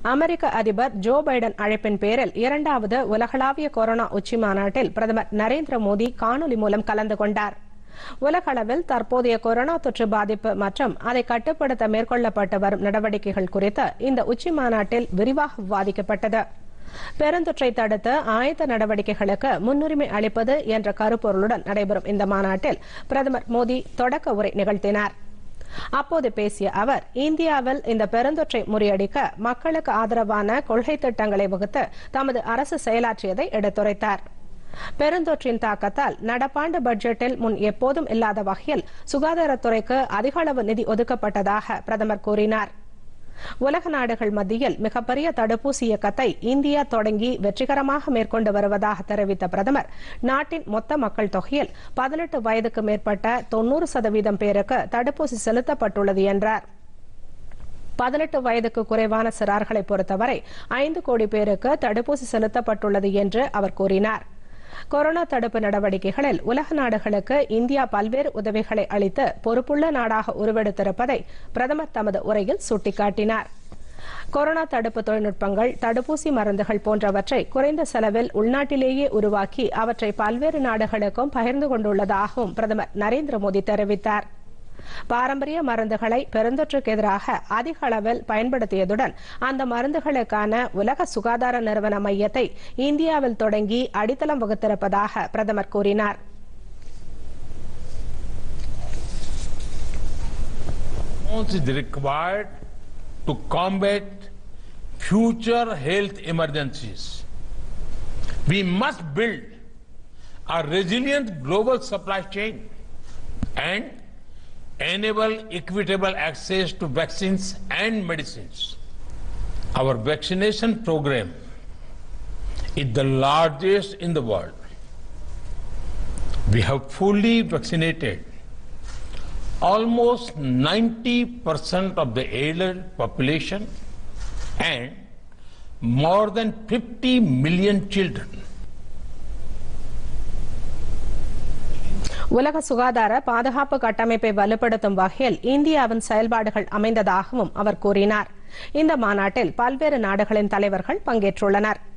அமெரிக்க அதிபர் Joe Biden அழைப்பின் பேரில் இரண்டாவது உலகளாவிய கொரோனா உச்சி மாநாட்டில் பிரதமர் நரேந்திர மோடி காணொலி மூலம் கலந்து கொண்டார் உலகளவில் தற்போதைய கொரோனா தொற்று பாதிப்பு மற்றும் அதை கட்டுப்படுத்த மேற்கொள்ளப்பட்டு வரும் நடவடிக்கைகள் குறித்து இந்த உச்சி மாநாட்டில் விரிவாக விவாதிக்கப்பட்டது பெருந்தொற்றை தடுத்த ஆயத்த நடவடிக்கைகளுக்கு முன்னுரிமை அளிப்பது என்ற கருப்பொருளுடன் நடைபெறும் இந்த மாநாட்டில் பிரதமர் மோடி தொடக்க உரை நிகழ்த்தினார் அப்போது பேசிய அவர் இந்தியாவில் இந்த பெருந்தொற்றை முறியடிக்க மக்களுக்கு ஆதரவான கொள்கை திட்டங்களை வகுத்து தமது அரசு செயலாற்றியதை எடுத்துரைத்தார் பெருந்தொற்றின் தாக்கத்தால் நடப்பாண்டு பட்ஜெட்டில் முன் எப்போதும் இல்லாத வகையில் சுகாதாரத்துறைக்கு அதிக அளவு நிதி ஒதுக்கப்பட்டதாக பிரதமர் கூறினார் உலக நாடுகள் மத்தியில் மிகப்பெரிய தடுப்பூசி இயக்கத்தை இந்தியா தொடங்கி வெற்றிகரமாக மேற்கொண்டு வருவதாக தெரிவித்த பிரதமர் நாட்டின் மொத்த மக்கள் தொகையில் பதினெட்டு வயதுக்கு மேற்பட்ட தொன்னூறு சதவீதம் பேருக்கு தடுப்பூசி செலுத்தப்பட்டுள்ளது என்றார் பதினெட்டு வயதுக்கு குறைவான சிறார்களை பொறுத்தவரை ஐந்து கோடி பேருக்கு தடுப்பூசி செலுத்தப்பட்டுள்ளது என்று அவர் கூறினார் கொரோனா தடுப்பு நடவடிக்கைகளில் உலக நாடுகளுக்கு இந்தியா பல்வேறு உதவிகளை அளித்து பொறுப்புள்ள நாடாக உருவெடுத்திருப்பதை பிரதமர் தமது உரையில் சுட்டிக்காட்டினார் கொரோனா தடுப்பு தொழில்நுட்பங்கள் தடுப்பூசி மருந்துகள் போன்றவற்றை குறைந்த செலவில் உள்நாட்டிலேயே உருவாக்கி அவற்றை பல்வேறு நாடுகளுக்கும் பகிர்ந்து கொண்டுள்ளதாகவும் பிரதமர் நரேந்திர மோடி தெரிவித்தார் பாரம்பரிய மருந்துகளை பெருந்தொற்றுக்கு எதிராக அதிக அளவில் பயன்படுத்தியதுடன் அந்த மருந்துகளுக்கான உலக சுகாதார நிறுவன மையத்தை இந்தியாவில் தொடங்கி அடித்தளம் வகுத்திருப்பதாக பிரதமர் கூறினார் is required to combat future health emergencies. We must build a resilient global supply chain and enable equitable access to vaccines and medicines. Our vaccination program is the largest in the world. We have fully vaccinated almost 90% of the adult population and more than 50 million children. உலக சுகாதார பாதுகாப்பு கட்டமைப்பை வலுப்படுத்தும் வகையில் இந்தியாவின் செயல்பாடுகள் அமைந்ததாகவும் அவர் கூறினார் இந்த மாநாட்டில் பல்வேறு நாடுகளின் தலைவர்கள் பங்கேற்றுள்ளனர்